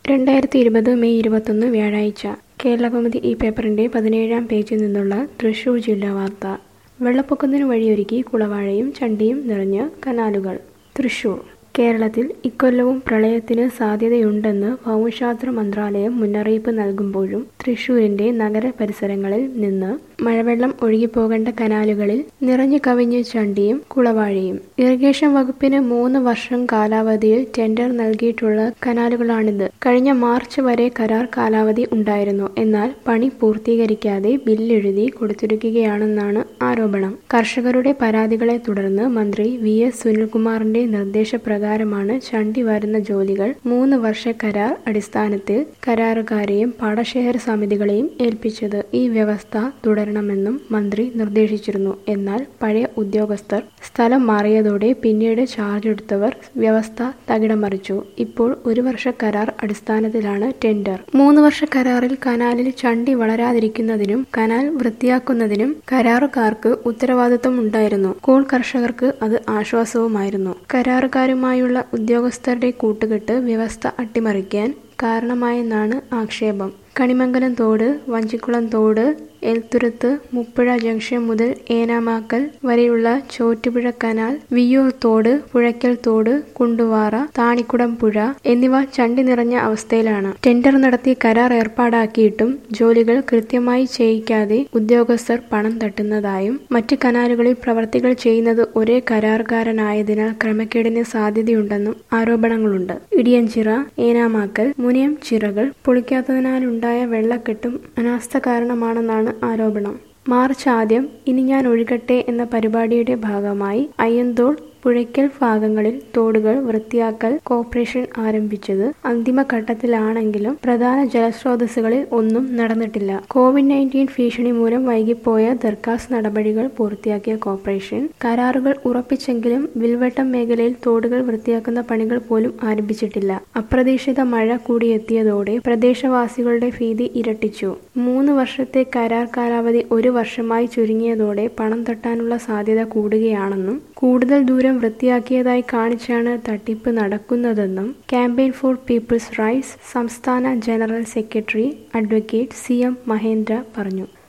രണ്ടായിരത്തി ഇരുപത് മെയ് ഇരുപത്തൊന്ന് വ്യാഴാഴ്ച കേരളകൗമുദി ഈ പേപ്പറിന്റെ പതിനേഴാം പേജിൽ നിന്നുള്ള തൃശൂർ ജില്ലാ വാർത്ത വെള്ളപ്പൊക്കത്തിനു വഴിയൊരുക്കി കുളവാഴയും ചണ്ടിയും നിറഞ്ഞ് കനാലുകൾ തൃശൂർ കേരളത്തിൽ ഇക്കൊല്ലവും പ്രളയത്തിന് സാധ്യതയുണ്ടെന്ന് ഭൗമശാസ്ത്ര മന്ത്രാലയം മുന്നറിയിപ്പ് നൽകുമ്പോഴും തൃശൂരിന്റെ നഗര പരിസരങ്ങളിൽ നിന്ന് മഴവെള്ളം ഒഴുകിപ്പോകേണ്ട കനാലുകളിൽ നിറഞ്ഞു കവിഞ്ഞ് ചണ്ടിയും കുളവാഴയും ഇറിഗേഷൻ വകുപ്പിന് മൂന്ന് വർഷം കാലാവധിയിൽ ടെൻഡർ നൽകിയിട്ടുള്ള കനാലുകളാണിത് കഴിഞ്ഞ മാർച്ച് വരെ കരാർ കാലാവധി ഉണ്ടായിരുന്നു എന്നാൽ പണി പൂർത്തീകരിക്കാതെ ബില്ലെഴുതി കൊടുത്തിരിക്കുകയാണെന്നാണ് ആരോപണം കർഷകരുടെ പരാതികളെ തുടർന്ന് മന്ത്രി വി എസ് സുനിൽകുമാറിന്റെ നിർദ്ദേശപ്രകാരമാണ് ചണ്ടി വരുന്ന ജോലികൾ മൂന്ന് വർഷ കരാർ അടിസ്ഥാനത്തിൽ കരാറുകാരെയും പാടശേഖര സമിതികളെയും ഏൽപ്പിച്ചത് ഈ വ്യവസ്ഥ തുടരണമെന്നും മന്ത്രി നിർദ്ദേശിച്ചിരുന്നു എന്നാൽ പഴയ ഉദ്യോഗസ്ഥർ സ്ഥലം മാറിയതോടെ പിന്നീട് ചാർജ് എടുത്തവർ വ്യവസ്ഥ തകിടമറിച്ചു ഇപ്പോൾ ഒരു വർഷ കരാർ അടിസ്ഥാനത്തിലാണ് ടെൻഡർ മൂന്ന് വർഷ കരാറിൽ കനാലിൽ ചണ്ടി വളരാതിരിക്കുന്നതിനും കനാൽ വൃത്തിയാക്കുന്നതിനും കരാറുകാർക്ക് ഉത്തരവാദിത്വം ഉണ്ടായിരുന്നു കോൾ കർഷകർക്ക് അത് ആശ്വാസവുമായിരുന്നു കരാറുകാരുമായുള്ള ഉദ്യോഗസ്ഥരുടെ കൂട്ടുകെട്ട് വ്യവസ്ഥ അട്ടിമറിക്കാൻ കാരണമായെന്നാണ് ആക്ഷേപം കണിമംഗലം തോട് വഞ്ചിക്കുളം തോട് എൽത്തുരുത്ത് മുപ്പുഴ ജംഗ്ഷൻ മുതൽ ഏനാമാക്കൽ വരെയുള്ള ചോറ്റുപുഴ കനാൽ വിയ്യൂർ തോട് പുഴയ്ക്കൽ തോട് കുണ്ടുവാറ താണിക്കുടം പുഴ എന്നിവ ചണ്ടി നിറഞ്ഞ അവസ്ഥയിലാണ് ടെൻഡർ നടത്തി കരാർ ഏർപ്പാടാക്കിയിട്ടും ജോലികൾ കൃത്യമായി ചെയ്യിക്കാതെ ഉദ്യോഗസ്ഥർ പണം തട്ടുന്നതായും മറ്റ് കനാലുകളിൽ പ്രവർത്തികൾ ചെയ്യുന്നത് ഒരേ കരാറുകാരനായതിനാൽ ക്രമക്കേടിന് സാധ്യതയുണ്ടെന്നും ആരോപണങ്ങളുണ്ട് ഇടിയഞ്ചിറ ഏനാമാക്കൽ മുനിയം ചിറകൾ പൊളിക്കാത്തതിനാലുണ്ടായ വെള്ളക്കെട്ടും അനാസ്ഥ കാരണമാണെന്നാണ് ആരോപണം മാർച്ച് ആദ്യം ഇനി ഞാൻ ഒഴുകട്ടെ എന്ന പരിപാടിയുടെ ഭാഗമായി അയ്യന്തോൾ പുഴയ്ക്കൽ ഭാഗങ്ങളിൽ തോടുകൾ വൃത്തിയാക്കൽ കോർപ്പറേഷൻ ആരംഭിച്ചത് അന്തിമഘട്ടത്തിലാണെങ്കിലും പ്രധാന ജലസ്രോതസ്സുകളിൽ ഒന്നും നടന്നിട്ടില്ല കോവിഡ് നയൻറ്റീൻ ഭീഷണി മൂലം വൈകിപ്പോയ ദർക്കാസ് നടപടികൾ പൂർത്തിയാക്കിയ കോർപ്പറേഷൻ കരാറുകൾ ഉറപ്പിച്ചെങ്കിലും വിൽവട്ടം മേഖലയിൽ തോടുകൾ വൃത്തിയാക്കുന്ന പണികൾ പോലും ആരംഭിച്ചിട്ടില്ല അപ്രതീക്ഷിത മഴ കൂടിയെത്തിയതോടെ പ്രദേശവാസികളുടെ ഭീതി ഇരട്ടിച്ചു മൂന്ന് വർഷത്തെ കരാർ കാലാവധി ഒരു വർഷമായി ചുരുങ്ങിയതോടെ പണം തട്ടാനുള്ള സാധ്യത കൂടുകയാണെന്നും കൂടുതൽ ദൂരം വൃത്തിയാക്കിയതായി കാണിച്ചാണ് തട്ടിപ്പ് നടക്കുന്നതെന്നും ക്യാമ്പയിൻ ഫോർ പീപ്പിൾസ് റൈറ്റ്സ് സംസ്ഥാന general secretary advocate C M Mahendra പറഞ്ഞു